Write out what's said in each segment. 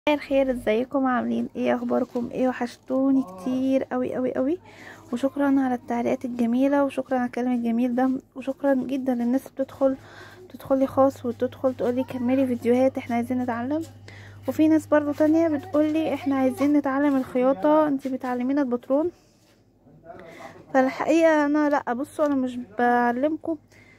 مساء الخير ازيكم عاملين ايه اخباركم ايه وحشتوني كتير قوي قوي قوي وشكرا على التعليقات الجميله وشكرا على الكلام الجميل ده وشكرا جدا للناس اللي بتدخل تدخلي خاص وتدخل تقولي كملي فيديوهات احنا عايزين نتعلم وفي ناس برضو تانية بتقولي احنا عايزين نتعلم الخياطه انتي بتعلمينا الباترون فالحقيقه انا لا بصوا انا مش بعلمكم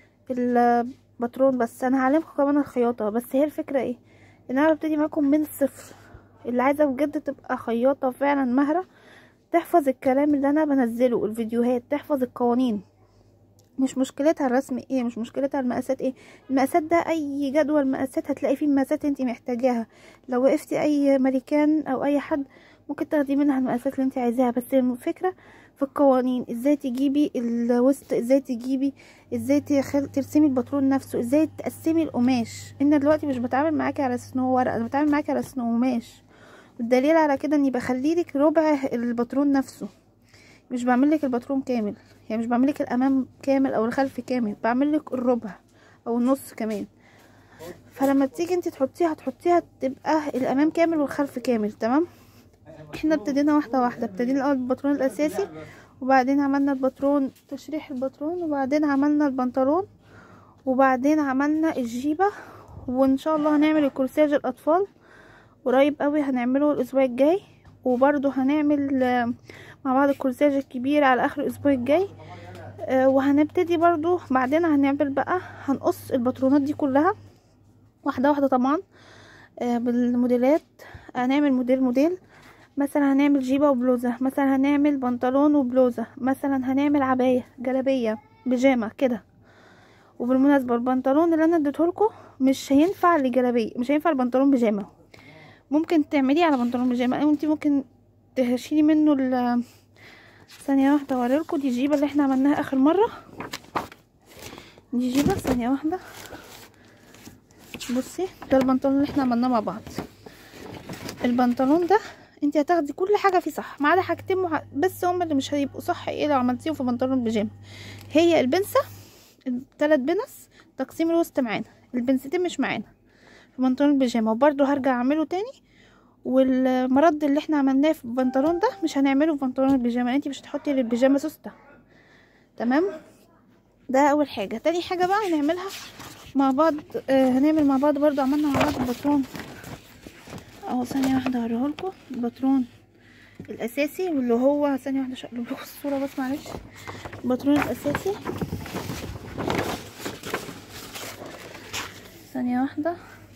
الباترون بس انا هعلمكم كمان الخياطه بس هي الفكره ايه ان انا ببتدي معاكم من الصفر اللي عايزه بجد تبقى خياطه فعلا ماهره تحفظ الكلام اللي انا بنزله الفيديوهات تحفظ القوانين مش مشكلتها الرسم ايه مش مشكلتها المقاسات ايه المقاسات ده اي جدول مقاسات هتلاقي فيه المقاسات انت محتاجاها لو وقفتي اي ماريكان او اي حد ممكن تاخدي منها المقاسات اللي انت عايزاها بس الفكره في القوانين ازاي تجيبي الوسط ازاي تجيبي ازاي تخل... ترسمي الباترون نفسه ازاي تقسمي القماش انا دلوقتي مش بتعامل معاكي على اساس ان هو ورق انا بتعامل معاكي على اساس انه قماش والدليل على كده اني بخليلك ربع الباترون نفسه مش بعملك الباترون كامل يعني مش بعملك الامام كامل او الخلف كامل بعملك الربع او النص كمان فلما تيجي انت تحطيها تحطيها تبقى الامام كامل والخلف كامل تمام احنا ابتدينا واحده واحده ابتدينا الاول بالباترون الاساسي وبعدين عملنا الباترون تشريح الباترون وبعدين عملنا البنطلون وبعدين عملنا الجيبه وان شاء الله هنعمل الكورساج الاطفال قريب قوي هنعمله الاسبوع الجاي وبرضو هنعمل مع بعض الكورساج الكبير على اخر الاسبوع الجاي وهنبتدي برضو بعدين هنعمل بقى هنقص الباترونات دي كلها واحده واحده طبعا بالموديلات هنعمل موديل موديل مثلا هنعمل جيبه وبلوزه مثلا هنعمل بنطلون وبلوزه مثلا هنعمل عبايه جلابيه بيجامه كده وبالمناسبه البنطلون اللي انا اديتهولكوا مش هينفع لجلابيه مش هينفع البنطلون بيجامه ممكن تعمليه على بنطلون بيجامه او انت ممكن تشيلي منه ال ثانيه واحده اوريلكوا دي جيبه اللي احنا عملناها اخر مره دي جيبه ثانيه واحده بصي ده البنطلون اللي احنا عملناه مع بعض البنطلون ده انت هتاخدي كل حاجه فيه صح ما عدا حاجتين مح... بس هما اللي مش هيبقوا صح ايه لو عملتيهم في بنطلون بيجامه هي البنسه الثلاث بنس تقسيم الوسط معانا البنستين مش معانا في بنطلون البيجامه وبرده هرجع اعمله تاني والمرد اللي احنا عملناه في البنطلون ده مش هنعمله في بنطلون البيجامه انت مش هتحطي للبيجامه سوسته تمام ده اول حاجه تاني حاجه بقى هنعملها مع بعض آه هنعمل مع بعض برضو عملنا مع بعض الباترون اهو ثانيه واحده اوريهولكوا الباترون الاساسي واللي هو ثانيه واحده اشقلب لكم الصوره بس معلش الباترون الاساسي ثانيه واحده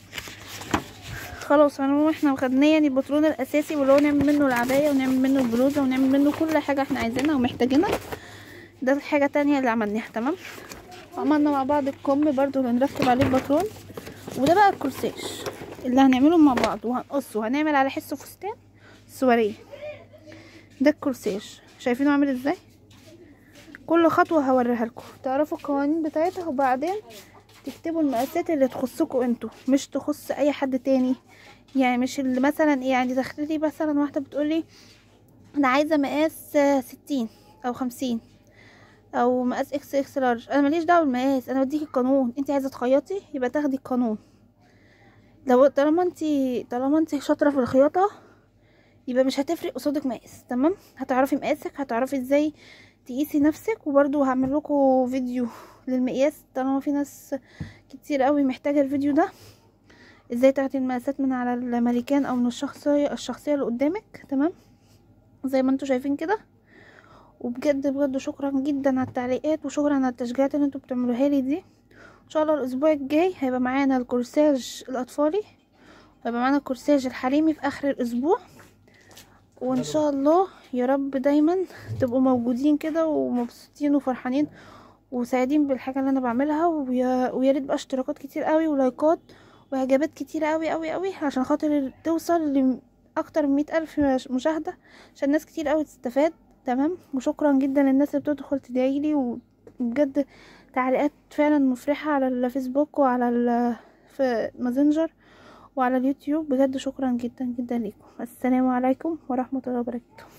خلاص انا احنا خدناه يعني الباترون الاساسي واللي هو نعمل منه العبايه ونعمل منه البلوزه ونعمل منه كل حاجه احنا عايزينها ومحتاجينها ده الحاجه تانية اللي عملناها تمام عملنا مع بعض الكم برضو اللي هنركب عليه الباترون وده بقى الكورساج اللي هنعمله مع بعض وهنقصه وهنعمل على حسه فستان سواريه ده الكورساج شايفينه عامل ازاي كل خطوه هوريها لكم تعرفوا القوانين بتاعتها وبعدين تكتبوا المقاسات اللي تخصكم انتوا مش تخص اي حد تاني يعني مش اللي مثلا يعني دخلتي مثلا واحده بتقولي انا عايزه مقاس ستين او خمسين او مقاس اكس اكس لارج انا ماليش دعوه بالمقاس انا بديكي القانون انت عايزه تخيطي يبقى تاخدي القانون لو طالما انت طالما انت شاطره في الخياطه يبقى مش هتفرق قصادك مقاس تمام هتعرفي مقاسك هتعرفي ازاي تقيسي نفسك وبرده هعمل لكم فيديو للمقياس طالما في ناس كتير قوي محتاجه الفيديو ده ازاي تاخدي المقاسات من على الماريكان او من الشخصيه الشخصيه اللي قدامك تمام زي ما انتوا شايفين كده وبجد بجد شكرا جدا على التعليقات وشكرا على التشجيعات اللي انتوا بتعملوها لي دي ان شاء الله الاسبوع الجاي هيبقى معانا الكورساج الاطفالي هيبقى معانا الكورساج الحريمي في اخر الاسبوع وان شاء الله يا رب دايما تبقوا موجودين كده ومبسوطين وفرحانين وسعيدين بالحاجه اللي انا بعملها ويا, ويا ريت بقى اشتراكات كتير قوي ولايكات واعجابات كتير قوي قوي قوي عشان خاطر توصل لاكتر من مئة الف مشاهده عشان ناس كتير قوي تستفاد تمام وشكرا جدا للناس اللي بتدخل تدعيلي وبجد تعليقات فعلا مفرحة على الفيسبوك وعلى ال في ماسنجر وعلى اليوتيوب بجد شكرا جدا جدا لكم السلام عليكم ورحمة الله وبركاته